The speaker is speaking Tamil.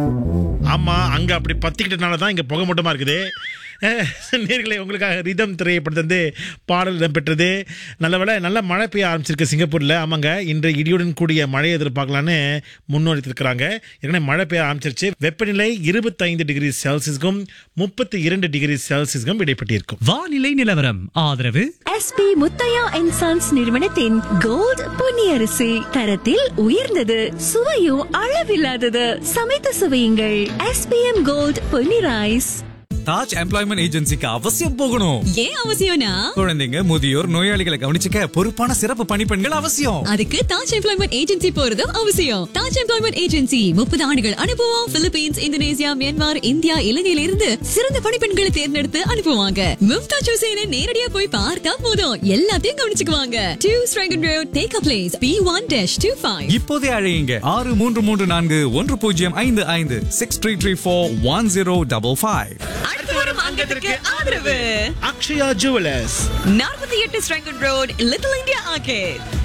ஆமா அங்க அப்படி பத்திக்கிட்டனால தான் இங்க புகை மூட்டமா இருக்குது அஹ், நேர்களே உங்களுக்காக ரிதம் திரையப்படுத்தது பாடல் இடம்பெற்றது நல்ல வேளை நல்ல மழை பெய்ய ஆரம்பிச்சிருக்கு சிங்கப்பூர்ல ஆமாங்க இன்று இடியுடன் கூடிய மழையை எதிர்பார்க்கலான்னு முன்னோடித்திருக்கிறாங்க ஏற்கனவே மழை பெய்ய ஆரம்பிச்சிருச்சு வெப்பநிலை இருபத்தைந்து டிகிரி செல்சியஸ்க்கும் முப்பத்தி இரண்டு டிகிரி செல்சியஸ்க்கும் இடைப்பட்டிருக்கும் வானிலை நிலவரம் ஆதரவு எஸ்பி முத்தையா அண்ட் சன்ஸ் நிறுவனத்தின் கோல்ட் பொன்னியரிசி தரத்தில் உயர்ந்தது சுவையும் அளவில்லாதது சமைத்து சுவையுங்கள் SPM gold Ponni rice Taj employment ஏஜென்சிக்கு அவசியம் போகணும் ஏன் அவசியம்னா குழந்தைங்க முதியோர் நோயாளிகளை கவனிச்சுக்க பொறுப்பான சிறப்பு பணிப்பெண்கள் அவசியம் அதுக்கு தாஜ் எம்ப்ளாய்மெண்ட் ஏஜென்சி போறதும் அவசியம் தாஜ் எம்ப்ளாய்மெண்ட் ஏஜென்சி முப்பது ஆண்டுகள் அனுபவம் பிலிப்பீன்ஸ் இந்தோனேசியா மியான்மர் இந்தியா இலங்கையில இருந்து சிறந்த பணிப்பெண்களை தேர்ந்தெடுத்து அனுப்புவாங்க மும்தாஜ் ஹுசேனை நேரடியா போய் பார்த்தா போதும் எல்லாத்தையும் கவனிச்சுக்குவாங்க two Serangoon Road take a place B one dash two five இப்போதே அழையுங்க ஆறு மூன்று மூன்று நான்கு ஒன்று பூஜ்ஜியம் ஐந்து ஐந்து six three three four one zero double five அடுத்து வரும் அங்கத்திற்கு ஆதரவு அக்ஷயா ஜுவலர்ஸ் நாற்பத்தி எட்டு Serangoon Road Little India arcade